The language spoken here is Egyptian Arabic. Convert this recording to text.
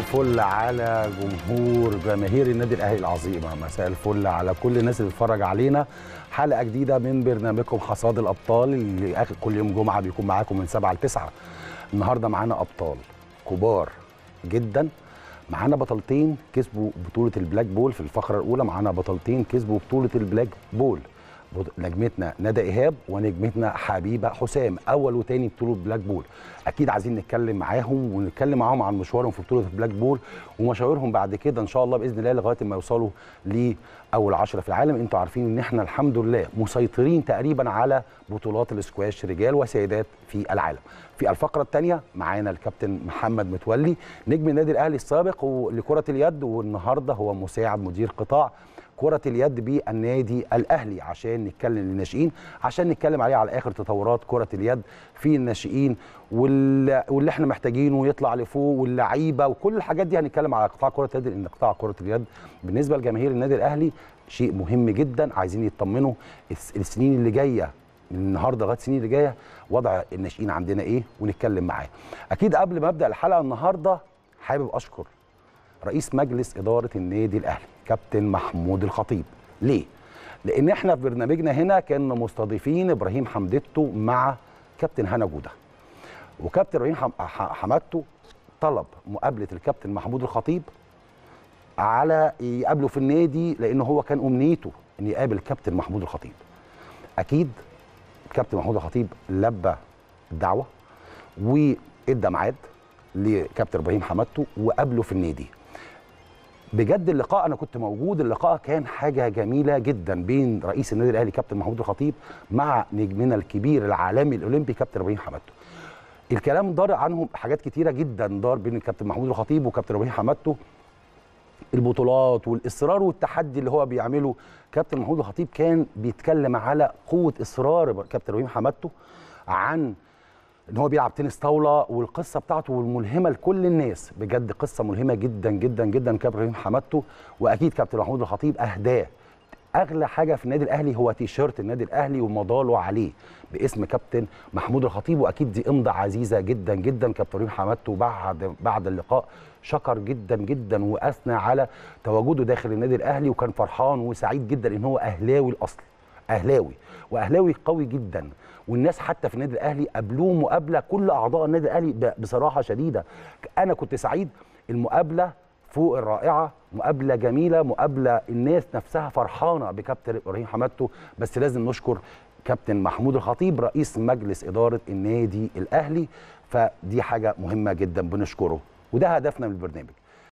الفل على جمهور جماهير النادي الاهلي العظيمه مساء الفل على كل الناس اللي بتتفرج علينا حلقه جديده من برنامجكم حصاد الابطال اللي اخر كل يوم جمعه بيكون معاكم من 7 ل 9 النهارده معانا ابطال كبار جدا معانا بطلتين كسبوا بطوله البلاك بول في الفقره الاولى معانا بطلتين كسبوا بطوله البلاك بول نجمتنا ندى ايهاب ونجمتنا حبيبه حسام اول وتاني بطوله بلاك بول اكيد عايزين نتكلم معاهم ونتكلم معاهم عن مشوارهم في بطوله البلاك بول ومشاورهم بعد كده ان شاء الله باذن الله لغايه ما يوصلوا لاول عشرة في العالم انتوا عارفين ان احنا الحمد لله مسيطرين تقريبا على بطولات الاسكواش رجال وسيدات في العالم في الفقره الثانيه معانا الكابتن محمد متولي نجم النادي الاهلي السابق لكره اليد والنهارده هو مساعد مدير قطاع كرة اليد بالنادي الأهلي عشان نتكلم للناشئين عشان نتكلم عليه على آخر تطورات كرة اليد في الناشئين واللي, واللي احنا محتاجينه يطلع لفوق واللعيبة وكل الحاجات دي هنتكلم على قطاع كرة اليد لأن قطاع كرة اليد بالنسبة لجماهير النادي الأهلي شيء مهم جدا عايزين يطمنوا السنين اللي جاية من النهارده لغايه السنين اللي جايه وضع الناشئين عندنا ايه ونتكلم معاه. اكيد قبل ما ابدا الحلقه النهارده حابب اشكر رئيس مجلس اداره النادي الاهلي كابتن محمود الخطيب ليه لان احنا في برنامجنا هنا كنا مستضيفين ابراهيم حمدتو مع كابتن هنا جوده وكابتن ابراهيم حمدتو طلب مقابله الكابتن محمود الخطيب على يقابله في النادي لان هو كان امنيته ان يقابل الكابتن محمود الخطيب اكيد كابتن محمود الخطيب لبى الدعوه وادى ميعاد لكابتن ابراهيم حمدتو وقابله في النادي بجد اللقاء انا كنت موجود اللقاء كان حاجه جميله جدا بين رئيس النادي الاهلي كابتن محمود الخطيب مع نجمنا الكبير العالمي الاولمبي كابتن ابراهيم حمدتو الكلام دار عنهم حاجات كتيره جدا دار بين الكابتن محمود الخطيب وكابتن ابراهيم حمدتو البطولات والاصرار والتحدي اللي هو بيعمله كابتن محمود الخطيب كان بيتكلم على قوه اصرار كابتن ابراهيم حمدتو عن ان هو بيلعب تنس طاوله والقصه بتاعته والملهمه لكل الناس بجد قصه ملهمه جدا جدا جدا كابتن ابراهيم حمدتو واكيد كابتن محمود الخطيب اهداه اغلى حاجه في النادي الاهلي هو تيشيرت النادي الاهلي ومضاله عليه باسم كابتن محمود الخطيب واكيد دي امضه عزيزه جدا جدا كابتن ابراهيم حمدتو بعد بعد اللقاء شكر جدا جدا واثنى على تواجده داخل النادي الاهلي وكان فرحان وسعيد جدا ان هو اهلاوي الاصل اهلاوي واهلاوي قوي جدا والناس حتى في النادي الاهلي قابلوه مقابله كل اعضاء النادي الاهلي بصراحه شديده انا كنت سعيد المقابله فوق الرائعه مقابله جميله مقابله الناس نفسها فرحانه بكابتن ابراهيم حمدتو بس لازم نشكر كابتن محمود الخطيب رئيس مجلس اداره النادي الاهلي فدي حاجه مهمه جدا بنشكره وده هدفنا من البرنامج